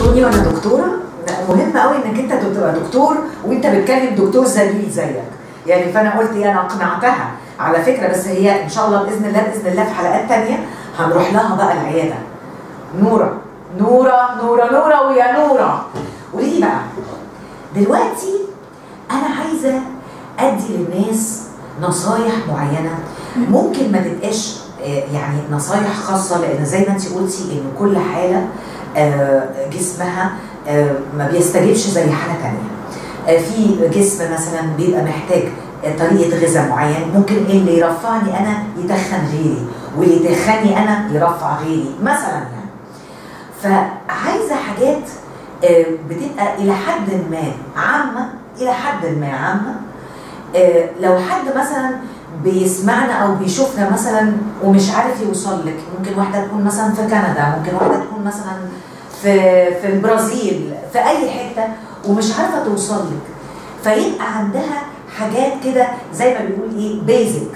تقولي وانا دكتوره لا، مهم قوي انك انت تبقى دكتور وانت بتكلم دكتور زميل زيك يعني فانا قلت ايه انا اقنعتها على فكره بس هي ان شاء الله باذن الله باذن الله في حلقات تانية هنروح لها بقى العياده نوره نوره نوره نوره ويا نوره قولي لي بقى دلوقتي انا عايزه ادي للناس نصايح معينه ممكن ما تبقاش آه، يعني نصايح خاصه لان زي ما انت قلتي ان كل حاله آه، جسمها آه، ما بيستجيبش زي حاله تانية آه، في جسم مثلا بيبقى محتاج آه، طريقه غذاء معين ممكن اللي يرفعني انا يتخن غيري واللي يتخني انا يرفع غيري مثلا يعني فعايزه حاجات آه، بتبقى الى حد ما عامه الى حد ما عامه آه، لو حد مثلا بيسمعنا او بيشوفنا مثلا ومش عارف يوصل لك ممكن واحده تكون مثلا في كندا ممكن واحده تكون مثلا في في البرازيل في اي حته ومش عارفه توصل لك فيبقى عندها حاجات كده زي ما بيقول ايه بيزك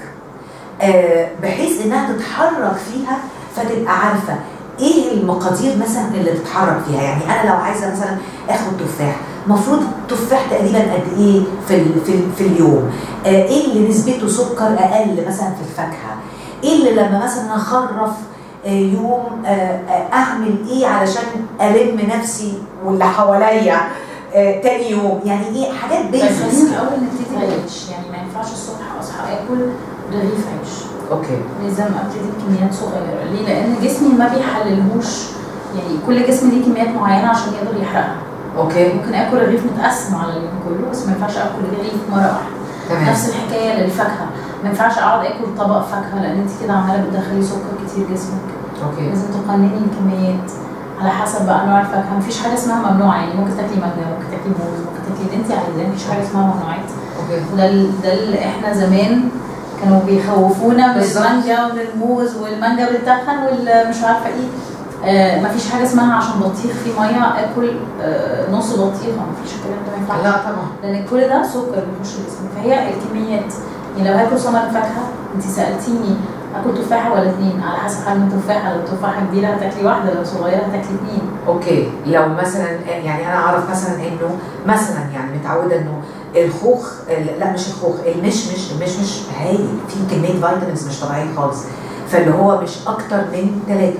بحيث انها تتحرك فيها فتبقى عارفه ايه المقادير مثلا اللي تتحرك فيها يعني انا لو عايزه مثلا اخد تفاح المفروض التفاح تقريبا قد ايه في ال في, ال في اليوم آه ايه اللي نسبته سكر اقل مثلا في الفاكهه ايه اللي لما مثلا اخرف آه يوم آه آه اعمل ايه علشان الم نفسي واللي حواليا آه تاني يوم يعني ايه حاجات بس بيزكس خلينا الاول نبتدي بالعيش يعني ما ينفعش الصبح اصحى اكل رغيف عيش اوكي لازم ابتدي بكميات صغيره ليه؟ لان جسمي ما بيحللهوش يعني كل جسم ليه كميات معينه عشان يقدر يحرقها اوكي ممكن اكل رغيف متقسم على اليوم كله بس ما ينفعش اكل رغيف مره واحده تمام نفس الحكايه للفاكهه ما ينفعش اقعد اكل طبق فاكهه لان انت كده عماله بتدخلي سكر كتير جسمك اوكي لازم تقنني الكميات على حسب بقى انواع الفاكهه مفيش حاجه اسمها ممنوعه يعني ممكن تاكلي مانجا ممكن تاكلي موز ممكن تاكلي اللي انت عايزاه مفيش حاجه اسمها ممنوعات اوكي ده ال- ده اللي احنا زمان كانوا بيخوفونا بالظبط. بالمانجا وبالموز والمانجا بتتخن والمش عارفه ايه آه مفيش حاجه اسمها عشان بطيخ فيه ميه اكل آه نص بطيخه مفيش الكلام ده ما ينفعش لا طبعا لان كل ده سكر بيخش الجسم فهي الكميات يعني لو هاكل ثمر فاكهه انت سالتيني اكل تفاحه ولا اتنين على حسب حجم التفاحه لو تفاحه كبيره هتاكلي واحده لو صغيره هتاكلي اتنين اوكي لو مثلا يعني انا اعرف مثلا انه مثلا يعني متعوده انه الخوخ لا مش الخوخ المشمش المشمش هايل فيه كميه فيتامينز مش طبيعيه خالص فاللي هو مش اكتر من ثلاثه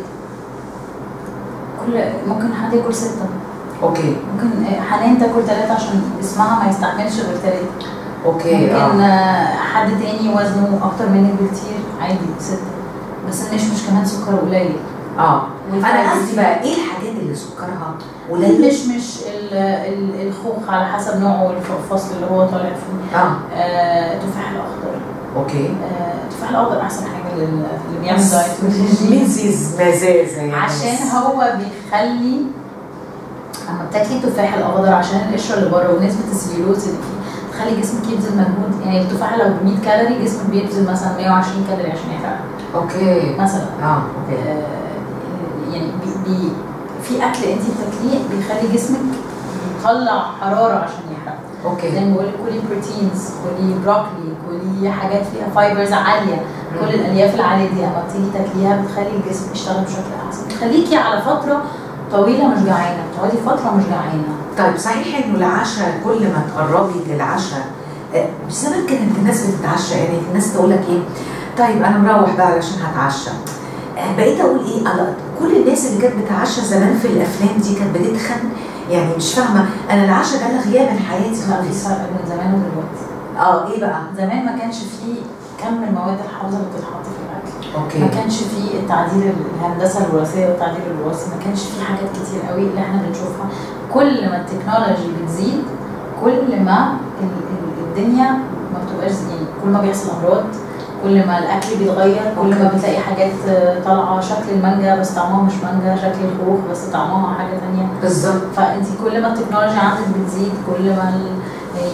كل ممكن حد ياكل سته اوكي ممكن آه، حنان تاكل ثلاثه عشان جسمها ما يستحملش غير ثلاثه اوكي ممكن اه آه، حد تاني وزنه اكتر منك بكتير عادي سته بس المشمش كمان سكر قليل اه انا والفرق قصدي بقى ايه الحاجات اللي سكرها قليل المشمش ال- ال- الخوخ على حسب نوعه والفصل اللي هو طالع فيه اه آه، التفاح الاخضر اوكي آه، التفاح الاخضر احسن حاجه لل- اللي بيعمل دايت والرجيم. ميزيز مزازه يعني عشان هو بيخلي اما بتاكلي التفاح الاخضر عشان القشره اللي بره ونسبه السليولوز اللي فيه تخلي جسمك يبذل مجهود يعني التفاح لو ب 100 كالوري جسمك بيبذل مثلا 120 كالوري عشان يحرقها اوكي مثلا اه اوكي آه، يعني بي بي في اكل انت بتاكليه بيخلي جسمك يطلع حراره عشان يحرق زي اوكي ما بقول لك كلي بروتينز كلي بروكلي كلي حاجات فيها فايبرز عاليه كل الالياف العاليه دي لما تيجي تاكليها بتخلي الجسم يشتغل بشكل احسن بتخليكي على فتره طويله مش جعانه بتقعدي فتره مش جعانه طيب صحيح انه العشاء كل ما تقربي للعشاء آه، زمان كانت الناس بتتعشى يعني الناس تقول لك ايه طيب انا مروح بقى علشان هتعشى آه، بقيت اقول ايه على كل الناس اللي كانت بتتعشى زمان في الافلام دي كانت بتتخن يعني مش فاهمه انا العشاء ده غياب من حياتي لا في خالص فرق بين زمان ودلوقتي اه ايه بقى زمان ما كانش فيه كم المواد الحافظه اللي بتتحط في الاكل ما اوكي كانش فيه التعديل الهندسه الوراثيه والتعديل الوراثي ما كانش فيه حاجات كتير قوي اللي احنا بنشوفها كل ما التكنولوجي بتزيد كل ما ال- ال- الدنيا ما بتبقاش زي- يعني كل ما بيحصل امراض كل ما الاكل بيتغير كل ما أوكي. بتلاقي حاجات آه، طالعه شكل المانجا بس طعمها مش مانجا شكل الخوخ بس طعمها حاجه تانية بالظبط فانت كل ما التكنولوجيا عندك بتزيد كل ما ال- يعني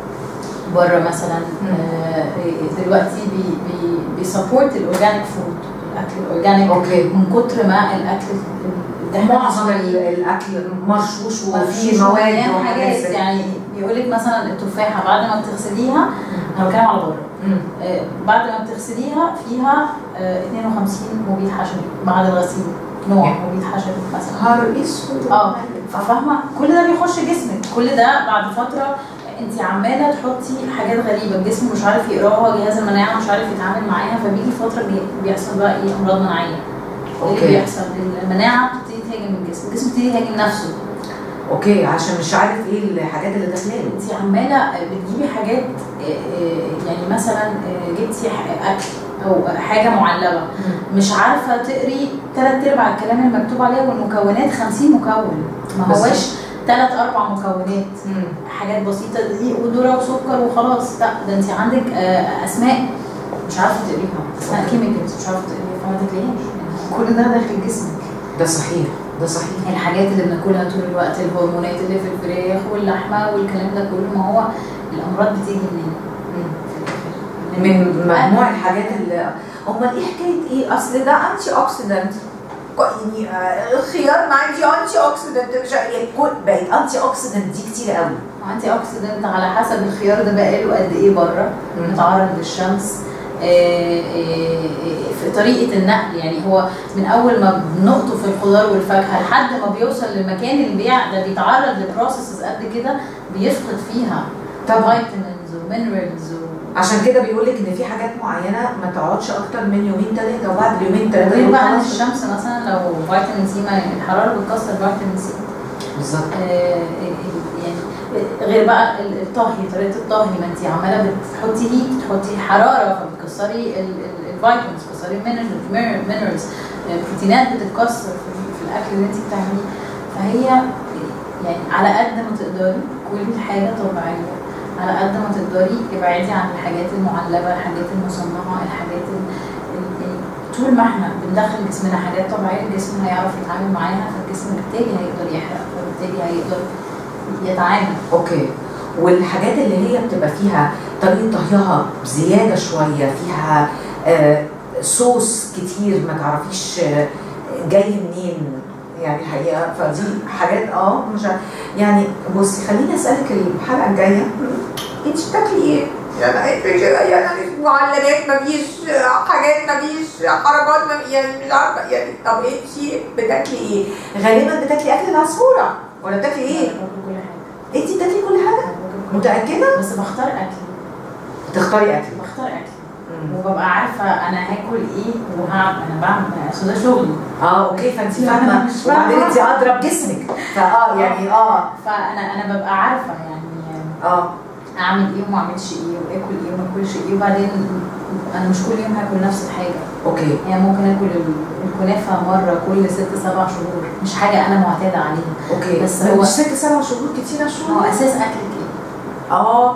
بره مثلا آه، دلوقتي بي بي بيسبورت الاورجانيك فود الاكل الاورجانيك اوكي من كتر ما الاكل ده إحنا معظم ال- بنشتريه الاكل مرشوش وفيه مفيش مواد مليان وحاجات حاجات زي- يعني بيقول لك مثلا التفاحه بعد ما بتغسليها انا بتكلم على بره مم. آه، بعد ما بتغسليها فيها آه، 52 مبيد حشري بعد الغسيل نوع يعني. وبيتحشر مثلا نهار اسود اه ففاهمه كل ده بيخش جسمك كل ده بعد فتره انت عماله تحطي حاجات غريبه الجسم مش عارف يقراها جهاز المناعه مش عارف يتعامل معاها فبيجي فتره بي- بيحصل بقى ايه امراض مناعيه ايه اللي اوكي بيحصل المناعه بتبتدي تهاجم الجسم الجسم بيبتدي يهاجم نفسه اوكي عشان مش عارف ايه الحاجات اللي داخلاله انت عماله بتجيبي حاجات آه، آه، يعني مثلا آه، جبتي ح- اكل او حاجه معلبه مش عارفه تقري ثلاث ارباع الكلام المكتوب عليها والمكونات 50 مكون ما بالظبط. هواش ثلاث اربع مكونات مم. حاجات بسيطه دقيق وذره وسكر وخلاص لا ده انت عندك آه، اسماء مش عارفه تقريها اسماء أوكي. كيميكالز مش عارفه تقريها فما تاكليهاش كل ده داخل جسمك ده صحيح ده صحيح الحاجات اللي بناكلها طول الوقت الهرمونات اللي في الفراخ واللحمه والكلام ده كله ما هو الامراض بتيجي منين؟ مم. من مجموع الحاجات اللي امال ايه حكايه ايه اصل ده انتي اوكسيدنت يعني آه، الخيار معاه دي انتي اوكسيدنت مش عارف- يعني كل بقت انتي اوكسيدنت دي كتير قوي انتي اوكسيدنت على حسب الخيار ده بقاله قد ايه بره مم. متعرض للشمس آه، آه، آه، في طريقه النقل يعني هو من اول ما بنقطه في الخضار والفاكهه لحد ما بيوصل لمكان البيع ده بيتعرض لبروسيسز قد كده بيفقد فيها طبعا فيتامينز ومينرالز عشان كده بيقول لك ان في حاجات معينه ما تقعدش اكتر من يومين ثلاثه وبعد اليومين ثلاثه غير يقول بقى ان خلاص. الشمس مثلا لو فيتامين سي ما الحراره بتكسر فيتامين سي بالظبط آه، يعني غير بقى ال- الطهي طريقه الطهي ما انت عماله بتحطي هيت بتحطي حراره فبتكسري الفيتامينز بتكسري المينرالز البروتينات بتتكسر في, في الاكل اللي انت بتعمليه فهي يعني على قد ما تقدري كلي حاجه طبيعيه على قد ما تقدري ابعدي عن الحاجات المعلبه الحاجات المصنعه الحاجات ال- ال- يعني طول ما احنا بندخل جسمنا حاجات طبيعيه الجسم هيعرف يتعامل معاها فالجسم بالتالي هيقدر يحرق فبالتالي هيقدر يتعامل اوكي والحاجات اللي هي بتبقى فيها طريقه طهيها زياده شويه فيها آه صوص كتير ما تعرفيش آه جاي منين يعني الحقيقه فدي حاجات اه مش ع- يعني بصي خليني اسالك الحلقه الجايه انت بتاكلي ايه؟ يعني يعني معلبات مفيش حاجات مفيش حركات مفيش يعني مش عارفه يعني طب انت بتاكلي ايه؟ غالبا بتاكلي اكل العصفوره ولا بتاكلي ايه؟ باكل كل حاجه انت بتاكلي كل حاجه؟ باكل كل متاكده؟ حاجة. بس بختار اكل بتختاري اكل بختار اكل وببقى عارفه انا هاكل ايه وهعمل انا بعمل اصل ده شغلي اه اوكي فانت لا، فاهمه أنا مش فاهمة. وبعدين انت اضرب جسمك فاه يعني اه فانا انا ببقى عارفه يعني اه اعمل ايه وما اعملش ايه واكل ايه وما اكلش ايه وبعدين انا مش كل يوم هاكل نفس الحاجه اوكي يعني ممكن اكل ال- الكنافه مره كل ست سبع شهور مش حاجه انا معتاده عليها اوكي بس بس هو- هو ست سبع شهور كتير هو شهور اساس اكلك ايه؟ اه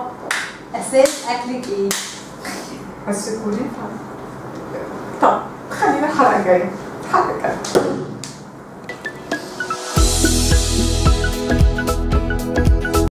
اساس اكلك ايه؟ بس كنافه طب خلينا الحلقه الجايه حلقه